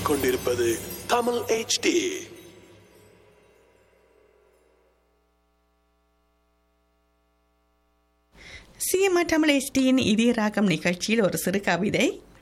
கேட்டுக்கொண்டிருப்பது தமிழ் HD சிஎம்ஆ தமிழ் எஸ்டியின் இதய ராகம் நிகழ்ச்சியில் ஒரு சிறு கவிதை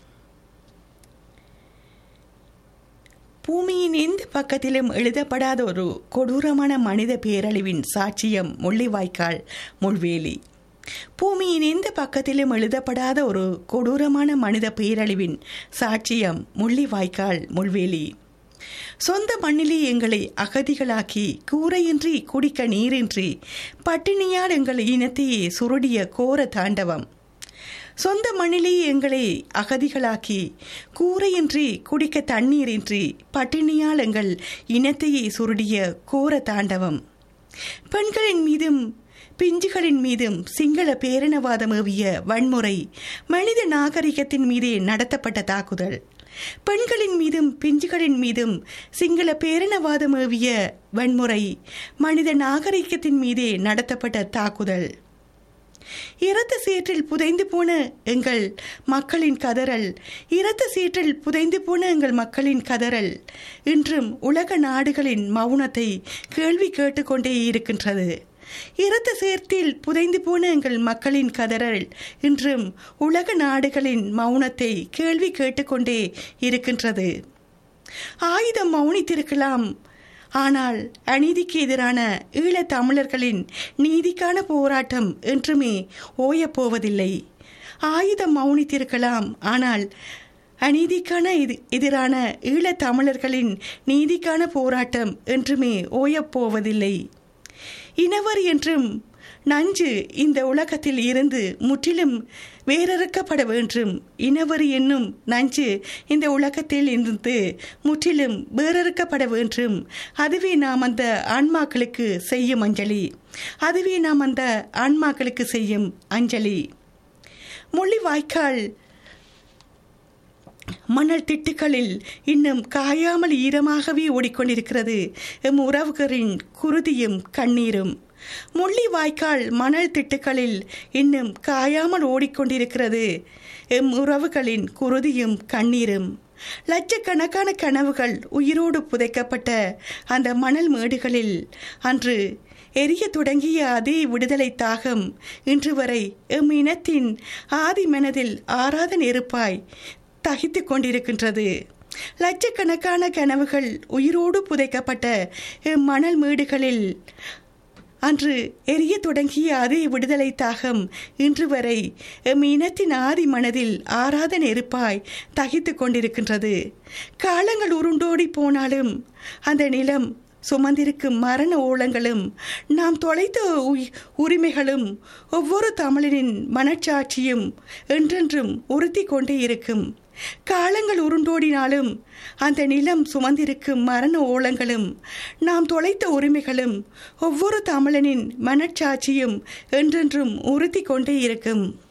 பூமியின் எந்த பக்கத்திலும் எழுதப்படாத ஒரு கொடூரமான மனித பேரழிவின் சாட்சியம் முள்ளிவாய்க்கால் முள்வேலி பூமியின் எந்த பக்கத்திலும் எழுதப்படாத ஒரு கொடூரமான மனித பேரழிவின் சாட்சியம் முள்ளிவாய்க்கால் முள்வேலி சொந்த மண்ணிலே எங்களை அகதிகளாக்கி கூரையின்றி குடிக்க நீரின்றி பட்டினியால் எங்கள் இனத்தையே சுருடிய கோர தாண்டவம் சொந்த மண்ணிலே எங்களை அகதிகளாக்கி கூரையின்றி குடிக்க தண்ணீரின்றி பட்டினியால் எங்கள் இனத்தையே சுருடிய கோர தாண்டவம் பெண்களின் மீதும் பிஞ்சுகளின் மீதும் சிங்கள பேரினவாதம் ஏவிய வன்முறை மனித நாகரிகத்தின் மீதே நடத்தப்பட்ட தாக்குதல் பெண்களின் மீதும் பிஞ்சுகளின் மீதும் சிங்கள பேரினவாதம் ஏவிய வன்முறை மனித நாகரிகத்தின் மீதே நடத்தப்பட்ட தாக்குதல் இரத்த சேற்றில் புதைந்து போன எங்கள் மக்களின் கதறல் இரத்த சேற்றில் புதைந்து போன எங்கள் மக்களின் கதறல் இன்றும் உலக நாடுகளின் மௌனத்தை கேள்வி கேட்டுக்கொண்டே இருக்கின்றது இரத்த சேர்த்தில் புதைந்து போன எங்கள் மக்களின் கதறல் இன்றும் உலக நாடுகளின் மௌனத்தை கேள்வி கேட்டுக்கொண்டே இருக்கின்றது ஆயுதம் மௌனித்திருக்கலாம் ஆனால் அநீதிக்கு எதிரான ஈழத் தமிழர்களின் நீதிக்கான போராட்டம் என்றுமே ஓயப்போவதில்லை ஆயுதம் மௌனித்திருக்கலாம் ஆனால் அநீதிக்கான இது எதிரான ஈழத் தமிழர்களின் நீதிக்கான போராட்டம் என்றுமே ஓயப்போவதில்லை இனவர் என்றும் நஞ்சு இந்த உலகத்தில் இருந்து முற்றிலும் வேறறுக்கப்பட வேண்டும் இனவரி என்னும் நஞ்சு இந்த உலகத்தில் இருந்து முற்றிலும் வேறறுக்கப்பட வேண்டும் அதுவே நாம் அந்த ஆன்மாக்களுக்கு செய்யும் அஞ்சலி அதுவே நாம் அந்த ஆன்மாக்களுக்கு செய்யும் அஞ்சலி மொழிவாய்க்கால் மணல் திட்டுகளில் இன்னும் காயாமல் ஈரமாகவே ஓடிக்கொண்டிருக்கிறது எம் உறவுகளின் குருதியும் கண்ணீரும் முள்ளி வாய்க்கால் மணல் திட்டுகளில் இன்னும் காயாமல் ஓடிக்கொண்டிருக்கிறது எம் உறவுகளின் குருதியும் கண்ணீரும் லட்சக்கணக்கான கனவுகள் உயிரோடு புதைக்கப்பட்ட அந்த மணல் மேடுகளில் அன்று எரிய தொடங்கிய அதே விடுதலை தாகம் இன்று வரை எம் இனத்தின் ஆதி மனதில் ஆறாத நெருப்பாய் தகித்து கொண்டிருக்கின்றது லட்சக்கணக்கான கனவுகள் உயிரோடு புதைக்கப்பட்ட மணல் மேடுகளில் அன்று எரிய தொடங்கிய அதே விடுதலை தாகம் இன்று வரை எம் இனத்தின் ஆதி மனதில் ஆறாத நெருப்பாய் தகித்து கொண்டிருக்கின்றது காலங்கள் உருண்டோடி போனாலும் அந்த நிலம் சுமந்திருக்கும் மரண ஓலங்களும் நாம் தொலைத்த உரிமைகளும் ஒவ்வொரு தமிழனின் மனச்சாட்சியும் என்றென்றும் உறுத்தி கொண்டே இருக்கும் காலங்கள் உருண்டோடினாலும் அந்த நிலம் சுமந்திருக்கும் மரண ஓலங்களும் நாம் தொலைத்த உரிமைகளும் ஒவ்வொரு தமிழனின் மனச்சாட்சியும் என்றென்றும் உறுத்தி கொண்டே இருக்கும்